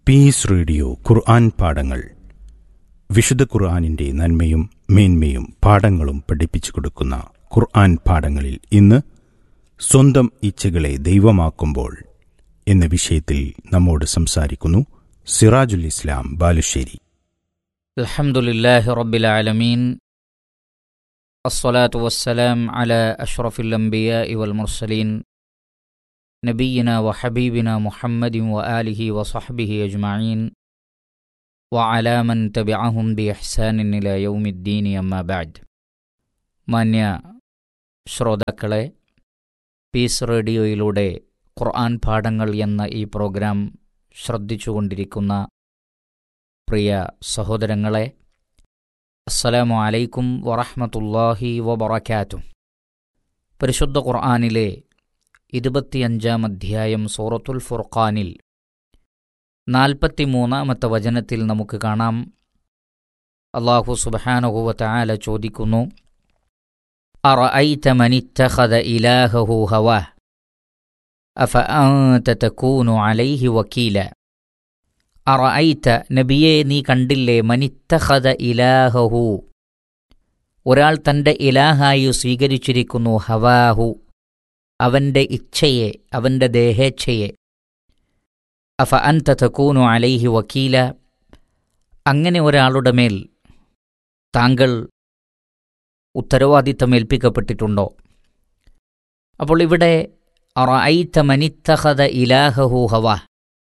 piece radio ഖുർആൻ പാഠങ്ങൾ വിശുദ്ധ ഖുർആനിന്റെ നന്മയും മേന്മയും പാഠങ്ങളും പഠിപ്പിച്ചു കൊടുക്കുന്ന ഖുർആൻ പാഠങ്ങളിൽ ഇന്ന് സ്വന്തം ഇച്ഛകളെ ദൈവമാക്കുമ്പോൾ എന്ന വിഷയത്തിൽ നമ്മോട് സംസാരിക്കുന്നു സിറാജുൽ ഇസ്ലാം ബാലുശ്ശേരി الحمد لله رب العالمين الصلاة والسلام على أشرف الأنبياء والمرسلين نبينا وحبيبنا محمد وآله وصحبه أجمعين وعلى من تبعهم بإحسان إلى يوم الدين أما بعد മാന്യ ശ്രോതാക്കളെ പീസ് റേഡിയോയിലൂടെ ഖുർആൻ പാഠങ്ങൾ എന്ന ഈ പ്രോഗ്രാം ശ്രദ്ധിച്ചുകൊണ്ടിരിക്കുന്ന പ്രിയ സഹോദരങ്ങളെ അസ്സലാമു അലൈക്കും വറഹ്മത്തുള്ളാഹി വബറകാതുഹു പരിശുദ്ധ ഖുർആനിലെ ഇരുപത്തിയഞ്ചാം അധ്യായം സൂറത്തുൽ ഫുർഖാനിൽ നാൽപ്പത്തിമൂന്നാമത്തെ വചനത്തിൽ നമുക്ക് കാണാം അള്ളാഹു സുബ്ഹാനഹു വതആല ചോദിക്കുന്നു അറഅയ്ത മനിത്തഖദ ഇലാഹഹു ഹവാഹ് അഫഅൻത തകൂനു അലൈഹി വക്കീല അറഅയ്ത നബിയെ നീ കണ്ടില്ലേ മനിത്തഖദ ഇലാഹഹു ഒരാൾ തന്റെ ഇലാഹായി സ്വീകരിച്ചിരിക്കുന്നു ഹവാഹു അവന്റെ ഇച്ഛയെ അവന്റെ ദേഹേച്ഛയെ അഫ അൻത തക്കൂനു അലൈഹി വക്കീല അങ്ങനെ ഒരാളുടെ മേൽ താങ്കൾ ഉത്തരവാദിത്തം ഏൽപ്പിക്കപ്പെട്ടിട്ടുണ്ടോ അപ്പോൾ ഇവിടെ അറഅയ്ത മനിത്തഖദ ഇലാഹഹു ഹവാ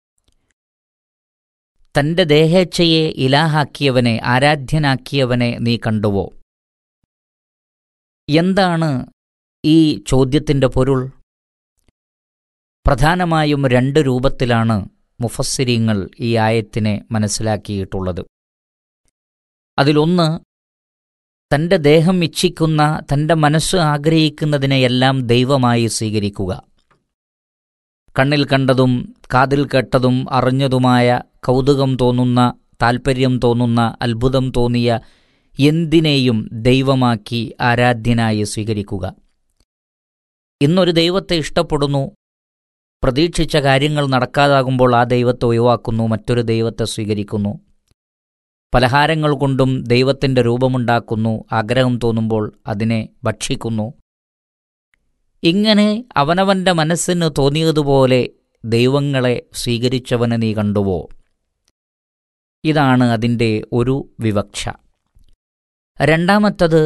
തന്റെ ദേഹേച്ഛയെ ഇലാഹാക്കിയവനെ ആരാധ്യനാക്കിയവനെ നീ കണ്ടുവോ എന്താണ് ഈ ചോദ്യത്തിൻ്റെ പൊരുൾ പ്രധാനമായും രണ്ട് രൂപത്തിലാണ് മുഫസ്സിരിങ്ങൾ ഈ ആയത്തിനെ മനസ്സിലാക്കിയിട്ടുള്ളത് അതിലൊന്ന് തൻ്റെ ദേഹം ഇച്ഛിക്കുന്ന തൻ്റെ മനസ്സ് ആഗ്രഹിക്കുന്നതിനെയെല്ലാം ദൈവമായി സ്വീകരിക്കുക കണ്ണിൽ കണ്ടതും കാതിൽ കേട്ടതും അറിഞ്ഞതുമായ കൗതുകം തോന്നുന്ന താൽപ്പര്യം തോന്നുന്ന അത്ഭുതം തോന്നിയ എന്തിനേയും ദൈവമാക്കി ആരാധ്യനായി സ്വീകരിക്കുക ഇന്നൊരു ദൈവത്തെ ഇഷ്ടപ്പെടുന്നു പ്രതീക്ഷിച്ച കാര്യങ്ങൾ നടക്കാതാകുമ്പോൾ ആ ദൈവത്തെ ഒഴിവാക്കുന്നു മറ്റൊരു ദൈവത്തെ സ്വീകരിക്കുന്നു പലഹാരങ്ങൾ കൊണ്ടും ദൈവത്തിൻ്റെ രൂപമുണ്ടാക്കുന്നു ആഗ്രഹം തോന്നുമ്പോൾ അതിനെ ഭക്ഷിക്കുന്നു ഇങ്ങനെ അവനവൻ്റെ മനസ്സിന് തോന്നിയതുപോലെ ദൈവങ്ങളെ സ്വീകരിച്ചവനെ നീ കണ്ടുവോ ഇതാണ് അതിൻ്റെ ഒരു വിവക്ഷ രണ്ടാമത്തത്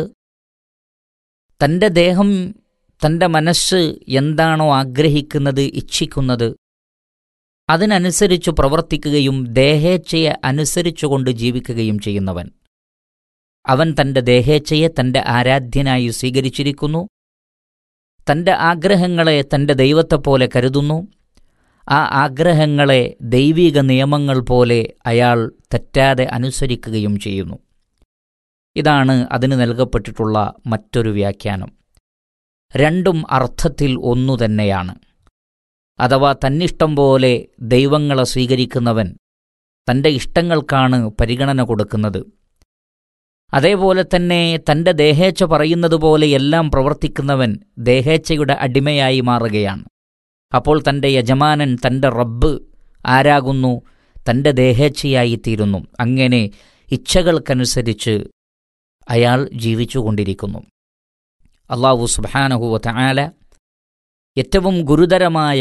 തൻ്റെ ദേഹം തൻ്റെ മനസ്സ് എന്താണോ ആഗ്രഹിക്കുന്നത് ഇച്ഛിക്കുന്നത് അതിനനുസരിച്ചു പ്രവർത്തിക്കുകയും ദേഹേച്ഛയെ അനുസരിച്ചുകൊണ്ട് ജീവിക്കുകയും ചെയ്യുന്നവൻ അവൻ തൻ്റെ ദേഹേച്ഛയെ തൻ്റെ ആരാധ്യനായി സ്വീകരിച്ചിരിക്കുന്നു തൻ്റെ ആഗ്രഹങ്ങളെ തൻ്റെ ദൈവത്തെപ്പോലെ കരുതുന്നു ആ ആഗ്രഹങ്ങളെ ദൈവിക നിയമങ്ങൾ പോലെ അയാൾ തെറ്റാതെ അനുസരിക്കുകയും ചെയ്യുന്നു ഇതാണ് അതിന് നൽകപ്പെട്ടിട്ടുള്ള മറ്റൊരു വ്യാഖ്യാനം രണ്ടും അർത്ഥത്തിൽ ഒന്നു തന്നെയാണ് അഥവാ തന്നിഷ്ടം പോലെ ദൈവങ്ങളെ സ്വീകരിക്കുന്നവൻ തൻ്റെ ഇഷ്ടങ്ങൾക്കാണ് പരിഗണന കൊടുക്കുന്നത് അതേപോലെ തന്നെ തൻ്റെ ദേഹേച്ഛ പറയുന്നത് പോലെ എല്ലാം പ്രവർത്തിക്കുന്നവൻ ദേഹേച്ഛയുടെ അടിമയായി മാറുകയാണ് അപ്പോൾ തൻ്റെ യജമാനൻ തൻ്റെ റബ്ബ് ആരാകുന്നു തൻ്റെ ദേഹേച്ഛയായിത്തീരുന്നു അങ്ങനെ ഇച്ഛകൾക്കനുസരിച്ച് അയാൾ ജീവിച്ചുകൊണ്ടിരിക്കുന്നു അള്ളാഹു സുബാനഹുവ ആല ഏറ്റവും ഗുരുതരമായ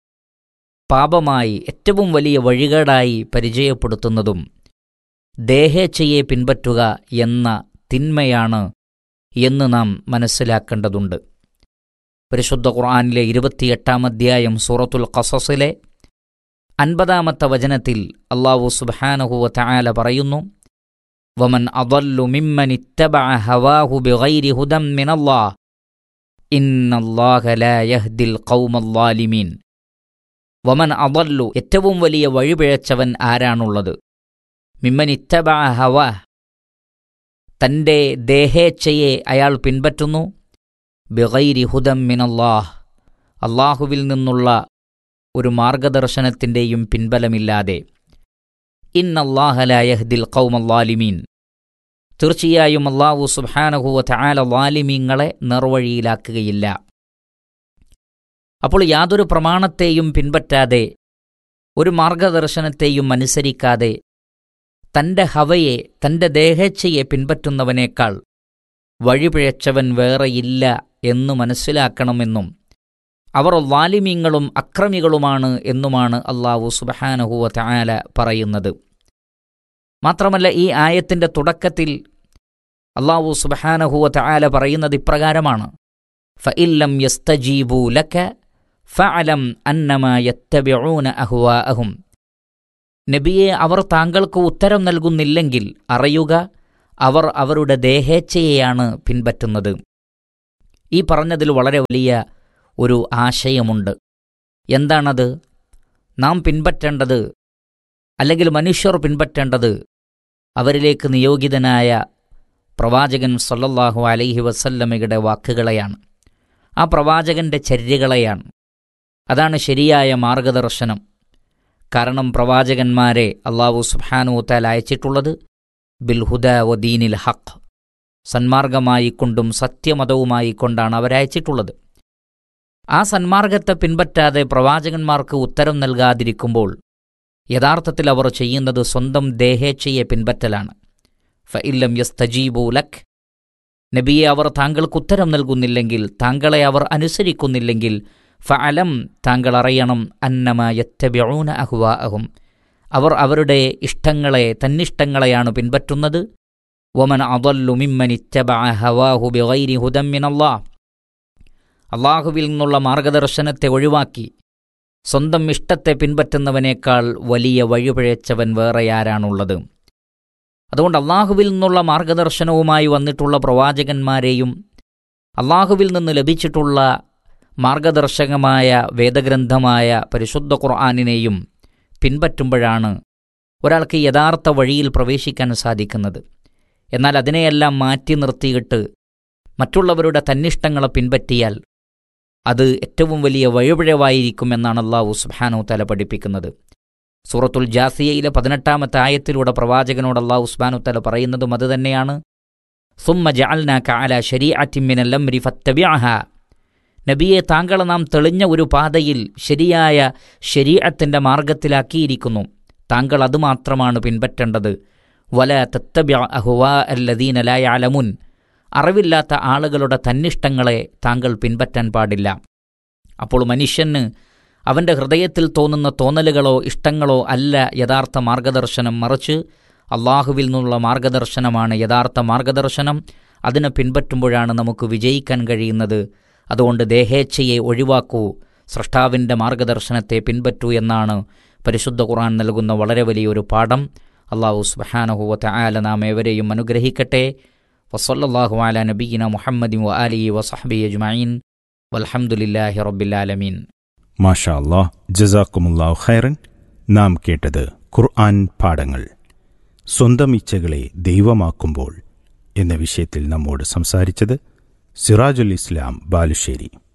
പാപമായി ഏറ്റവും വലിയ വഴികേടായി പരിചയപ്പെടുത്തുന്നതും ദേഹേച്ഛയെ പിൻപറ്റുക എന്ന തിന്മയാണ് എന്ന് നാം മനസ്സിലാക്കേണ്ടതുണ്ട് പരിശുദ്ധ ഖുർആാനിലെ ഇരുപത്തിയെട്ടാം അധ്യായം സൂറത്തുൽ ഖസസിലെ അൻപതാമത്തെ വചനത്തിൽ അള്ളാഹു സുബാനഹുവ ആല പറയുന്നു വമൻ അദല്ലു മിമ്മൻ ഇത്തബഅ ഹവാഹു ബിഗൈരി ഹുദം മിനല്ലാഹ് ഇന്നല്ലാഹ ലാ യഹ്ദിൽ ഖൗമല്ലാലിമീൻ വമൻ അദല്ലു ഏറ്റവും വലിയ വഴിപിഴച്ചവൻ ആരാണുള്ളത് മിമ്മൻ ഇത്തബഅ ഹവാ തൻ്റെ ദേഹേച്ഛയെ അയാൾ പിൻപറ്റുന്നു ബിഗൈരി ഹുദം മിനല്ലാഹ് അള്ളാഹുവിൽ നിന്നുള്ള ഒരു മാർഗദർശനത്തിൻ്റെയും പിൻബലമില്ലാതെ ഇന്നല്ലാഹലായഹ്ദിൽ ഖൗമല്ലാലിമീൻ തീർച്ചയായും അള്ളാഹു സുബ്ഹാനഹുവ തആല വാലിമീങ്ങളെ നിർവഴിയിലാക്കുകയില്ല അപ്പോൾ യാതൊരു പ്രമാണത്തെയും പിൻപറ്റാതെ ഒരു മാർഗദർശനത്തെയും അനുസരിക്കാതെ തൻ്റെ ഹവയെ തൻ്റെ ദേഹേച്ഛയെ പിൻപറ്റുന്നവനേക്കാൾ വഴിപിഴച്ചവൻ വേറെയില്ല എന്നു മനസ്സിലാക്കണമെന്നും അവർ വാലിമീങ്ങളും അക്രമികളുമാണ് എന്നുമാണ് അള്ളാഹു സുബഹാനഹുവ തആല പറയുന്നത് മാത്രമല്ല ഈ ആയത്തിൻ്റെ തുടക്കത്തിൽ അള്ളാഹു സുബഹാനഹുവ തആല പറയുന്നത് ഇപ്രകാരമാണ് ഫഇല്ലം യസ്തജീബൂ ലക ഫഅലം അന്നമാ യത്തബിഊന അഹ്വാഅഹും നബിയെ അവർ താങ്കൾക്ക് ഉത്തരം നൽകുന്നില്ലെങ്കിൽ അറിയുക അവർ അവരുടെ ദേഹേച്ഛയെയാണ് പിൻപറ്റുന്നത് ഈ പറഞ്ഞതിൽ വളരെ വലിയ ഒരു ആശയമുണ്ട് എന്താണത് നാം പിൻപറ്റേണ്ടത് അല്ലെങ്കിൽ മനുഷ്യർ പിൻപറ്റേണ്ടത് അവരിലേക്ക് നിയോഗിതനായ പ്രവാചകൻ സല്ലല്ലാഹു അലൈഹി വസല്ലമയുടെ വാക്കുകളെയാണ് ആ പ്രവാചകന്റെ ചര്യകളെയാണ് അതാണ് ശരിയായ മാർഗദർശനം കാരണം പ്രവാചകന്മാരെ അള്ളാഹു സുബ്ഹാനൂത്താൽ അയച്ചിട്ടുള്ളത് ബിൽഹുദ വദീനിൽ ഹഖ് സന്മാർഗമായി കൊണ്ടും സത്യമതവുമായി കൊണ്ടാണ് അവരയച്ചിട്ടുള്ളത് ആ സന്മാർഗത്തെ പിൻപറ്റാതെ പ്രവാചകന്മാർക്ക് ഉത്തരം നൽകാതിരിക്കുമ്പോൾ യഥാർത്ഥത്തിൽ അവർ ചെയ്യുന്നത് സ്വന്തം ദേഹേച്ഛയെ പിൻപറ്റലാണ് ഫഇല്ലം യസ്തജീബു ലക് നബിയെ അവർ താങ്കൾക്ക് ഉത്തരം നൽകുന്നില്ലെങ്കിൽ താങ്കളെ അവർ അനുസരിക്കുന്നില്ലെങ്കിൽ ഫഅലം താങ്കൾ അറിയണം അന്നമ യത്തബിഊന അഹ്വാഅഹും അവർ അവരുടെ ഇഷ്ടങ്ങളെ തന്നിഷ്ടങ്ങളെയാണ് പിൻപറ്റുന്നത് വമൻ അദല്ലു മിമ്മൻ ഇത്തബഅ ഹവാഹു ബിഗൈരി ഹുദം മിനല്ലാഹ് അള്ളാഹുവിൽ നിന്നുള്ള മാർഗദർശനത്തെ ഒഴിവാക്കി സ്വന്തം ഇഷ്ടത്തെ പിൻപറ്റുന്നവനേക്കാൾ വലിയ വഴിപിഴച്ചവൻ വേറെയാരാണുള്ളത് അതുകൊണ്ട് അള്ളാഹുവിൽ നിന്നുള്ള മാർഗദർശനവുമായി വന്നിട്ടുള്ള പ്രവാചകന്മാരെയും അള്ളാഹുവിൽ നിന്ന് ലഭിച്ചിട്ടുള്ള മാർഗദർശകമായ വേദഗ്രന്ഥമായ പരിശുദ്ധ ഖുർആാനിനെയും പിൻപറ്റുമ്പോഴാണ് ഒരാൾക്ക് യഥാർത്ഥ വഴിയിൽ പ്രവേശിക്കാൻ സാധിക്കുന്നത് എന്നാൽ അതിനെയെല്ലാം മാറ്റി നിർത്തിയിട്ട് മറ്റുള്ളവരുടെ തന്നിഷ്ടങ്ങളെ പിൻപറ്റിയാൽ അത് ഏറ്റവും വലിയ വഴിപിഴവായിരിക്കുമെന്നാണ് അള്ളാഹു സുബ്ഹാനഹു തല പഠിപ്പിക്കുന്നത് സൂറത്തുൽ ജാസിയയിലെ പതിനെട്ടാമത്തെ ആയത്തിലൂടെ പ്രവാചകനോട് അള്ളാഹു സുബ്ഹാനഹു തല പറയുന്നതും അതുതന്നെയാണ് സുമ്മ ജഅൽനാക അല ശരീഅത്തിൻ അംരി ഫത്തബിഅഹ നബിയെ താങ്കളെ നാം തെളിഞ്ഞ ഒരു പാതയിൽ ശരിയായ ശരീഅത്തിൻ്റെ മാർഗത്തിലാക്കിയിരിക്കുന്നു താങ്കൾ അതുമാത്രമാണ് പിൻപറ്റേണ്ടത് വല തത്തബ്യ അഹുവാ അല്ലദീന ലാ യഅലമുൻ അറിവില്ലാത്ത ആളുകളുടെ തന്നിഷ്ടങ്ങളെ താങ്കൾ പിൻപറ്റാൻ പാടില്ല അപ്പോൾ മനുഷ്യന് അവൻ്റെ ഹൃദയത്തിൽ തോന്നുന്ന തോന്നലുകളോ ഇഷ്ടങ്ങളോ അല്ല യഥാർത്ഥ മാർഗദർശനം മറിച്ച് അള്ളാഹുവിൽ നിന്നുള്ള മാർഗദർശനമാണ് യഥാർത്ഥ മാർഗദർശനം അതിനെ പിൻപറ്റുമ്പോഴാണ് നമുക്ക് വിജയിക്കാൻ കഴിയുന്നത് അതുകൊണ്ട് ദേഹേച്ഛയെ ഒഴിവാക്കൂ സൃഷ്ടാവിൻ്റെ മാർഗദർശനത്തെ പിൻപറ്റൂ എന്നാണ് പരിശുദ്ധ ഖുർആൻ നൽകുന്ന വളരെ വലിയൊരു പാഠം അള്ളാഹു സുബഹാനഹുവത്ത ആല നാം ഏവരെയും അനുഗ്രഹിക്കട്ടെ വസല്ലാഹു അല നബീന മുഹമ്മദി വ അലി വസഹബി അജ്മീൻ വൽഹമുല്ലാഹി റബ്ബിലാലമീൻ മാഷാ അല്ലാഹ് ജസാക്കുമുല്ലാഹു ഖൈറൻ നാം കേട്ടത് ഖുർആൻ പാഠങ്ങൾ സ്വന്തം ഇച്ഛകളെ ദൈവമാക്കുമ്പോൾ എന്ന വിഷയത്തിൽ നമ്മോട് സംസാരിച്ചത് സിറാജുൽ ഇസ്ലാം ബാലുശ്ശേരി